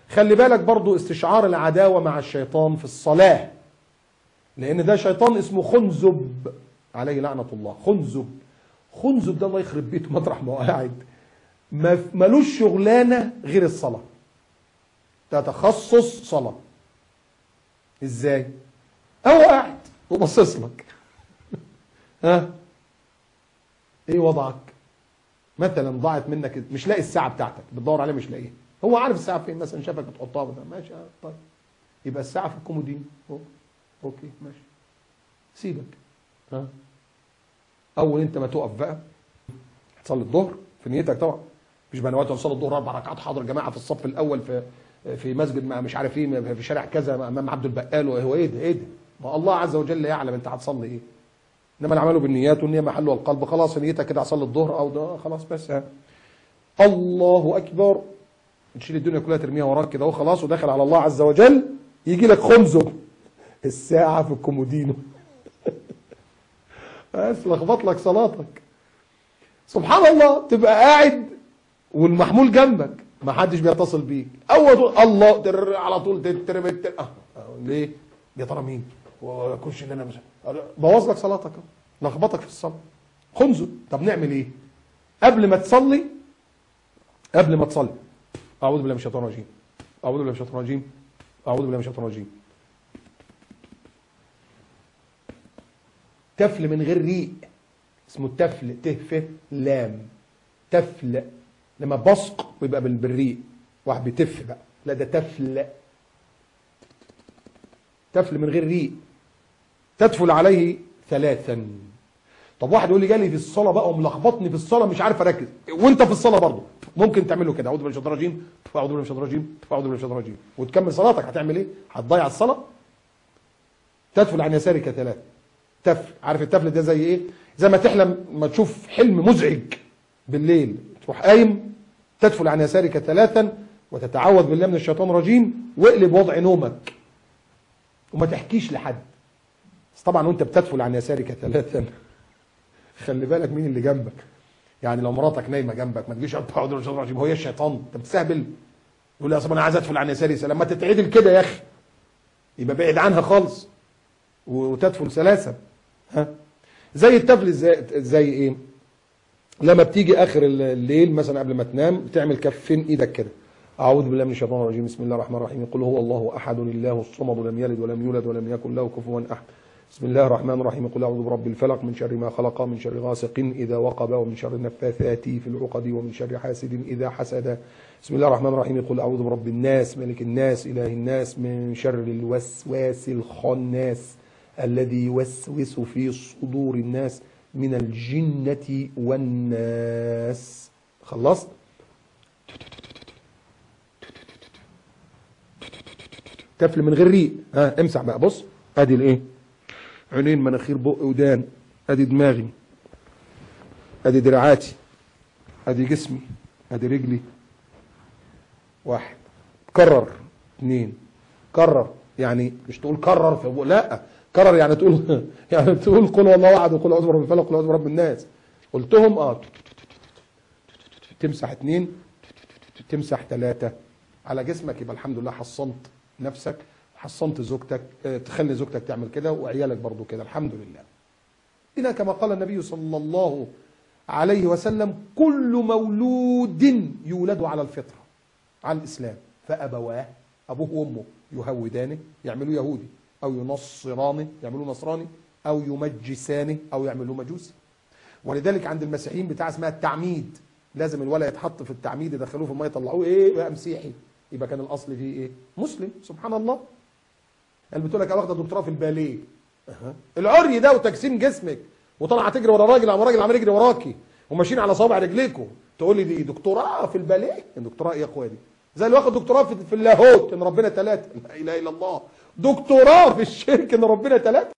خلي بالك برضو استشعار العداوة مع الشيطان في الصلاة لأن ده شيطان اسمه خنزب عليه لعنة الله خنزب خنزب ده الله يخرب بيته مطرح ما هو قاعد ما- ملوش شغلانة غير الصلاة ده تخصص صلاة ازاي هو قاعد وبصص لك ها ايه وضعك مثلا ضاعت منك مش لاقي الساعه بتاعتك بتدور عليها مش لاقيها هو عارف الساعه فين مثلا شافك بتحطها بتاع. ماشي آه، طيب يبقى الساعه في الكومودين أوه. اوكي ماشي سيبك ها اول انت ما تقف بقى تصلي الظهر في نيتك طبعا مش بقى نويت اصلي الظهر اربع ركعات حاضر جماعه في الصف الاول في في مسجد ما مش عارف ايه في شارع كذا امام عبد البقال هو ايه ده ايه ده ما الله عز وجل يعلم انت هتصلي ايه انما العمل بالنيات والنيه محلها القلب خلاص نيتك كده هصلي الظهر او ده خلاص بس ها الله اكبر تشيل الدنيا كلها ترميها وراك كده وخلاص وداخل على الله عز وجل يجي لك خمسه الساعه في الكومودينو بس لخبط لك صلاتك سبحان الله تبقى قاعد والمحمول جنبك ما حدش بيتصل بيك اول تقول الله تر على طول تتر بتر اه آه، ليه يا ترى مين وكلش ان انا مش بوظ لك صلاتك أهو. لخبطك في الصلاه خنزه طب نعمل ايه قبل ما تصلي قبل ما تصلي اعوذ بالله من الشيطان الرجيم اعوذ بالله من الشيطان الرجيم اعوذ بالله من الشيطان الرجيم تفل من غير ريق اسمه التفل تهف لام تفل لما بصق بيبقى بال- بالريق واحد بيتف بقى لا ده تفل تفل من غير ريق تدفل عليه ثلاثا طب واحد يقول لي جالي في الصلاه بقى وملخبطني في الصلاه مش عارف اركز وانت في الصلاه برضه ممكن تعمله كده اعوذ بالله من الشيطان الرجيم واعوذ بالله من الشيطان الرجيم واعوذ بالله من الشيطان الرجيم وتكمل صلاتك هتعمل ايه هتضيع الصلاه تدفل عن يسارك ثلاث تفل عارف التفل ده زي ايه زي ما تحلم ما تشوف حلم مزعج بالليل تروح قايم تدفل عن يسارك ثلاثا وتتعوذ بالله من الشيطان الرجيم واقلب وضع نومك وما تحكيش لحد بس طبعا وانت بتدفل عن يسارك ثلاثا خلي بالك مين اللي جنبك يعني لو مراتك نايمه جنبك ما تجيش اعوذ بالله من الشيطان الرجيم هو هي الشيطان انت بتستهبل يقول لي اصل انا عايز ادفل عن يساري لما تتعدل كده يا اخي يبقى بعد عنها خالص وتدفل ثلاثا ها زي التفل زي, زي ايه لما بتيجي اخر الليل مثلا قبل ما تنام بتعمل كفين ايدك كده اعوذ بالله من الشيطان الرجيم بسم الله الرحمن الرحيم قل هو الله احد الله الصمد لم يلد ولم يولد ولم يكن له كفوا احد بسم الله الرحمن الرحيم قل اعوذ برب الفلق من شر ما خلق من شر غاسق اذا وقب ومن شر النفاثات في العقد ومن شر حاسد اذا حسد بسم الله الرحمن الرحيم قل اعوذ برب الناس ملك الناس اله الناس من شر الوسواس الخناس الذي يوسوس في صدور الناس من الجنة والناس خلصت تفل من غير ريق ها امسح بقى بص ادي الايه عينين مناخير بق ودان ادي دماغي ادي دراعاتي ادي جسمي ادي رجلي واحد كرر اثنين كرر يعني مش تقول كرر في بق لا كرر يعني تقول يعني تقول قل هو الله احد وقل اعوذ برب الفلق وقل اعوذ برب الناس قلتهم اه تمسح اثنين تمسح ثلاثة على جسمك يبقى الحمد لله حصنت نفسك حصنت زوجتك اه تخلي زوجتك تعمل كده وعيالك برضو كده الحمد لله إلى كما قال النبي صلى الله عليه وسلم كل مولود يولد على الفطرة على الإسلام فأبواه أبوه وأمه يهودانه يعملوا يهودي أو ينصرانه يعملوا نصراني أو يمجسانه أو يعملوا مجوسي ولذلك عند المسيحيين بتاع اسمها التعميد لازم الولد يتحط في التعميد يدخلوه في الميه يطلعوه ايه بقى مسيحي يبقى كان الاصل فيه ايه مسلم سبحان الله قال بتقول لك واخده دكتوراه في الباليه أه. العري ده وتجسيم جسمك وطالعه تجري ورا راجل او راجل عمال يجري وراكي وماشيين على صابع رجليكم تقول لي دي دكتوراه في الباليه دكتوراه ايه يا اخويا دي زي اللي واخد دكتوراه في, في اللاهوت ان ربنا ثلاثه لا اله الا الله دكتوراه في الشرك ان ربنا ثلاثه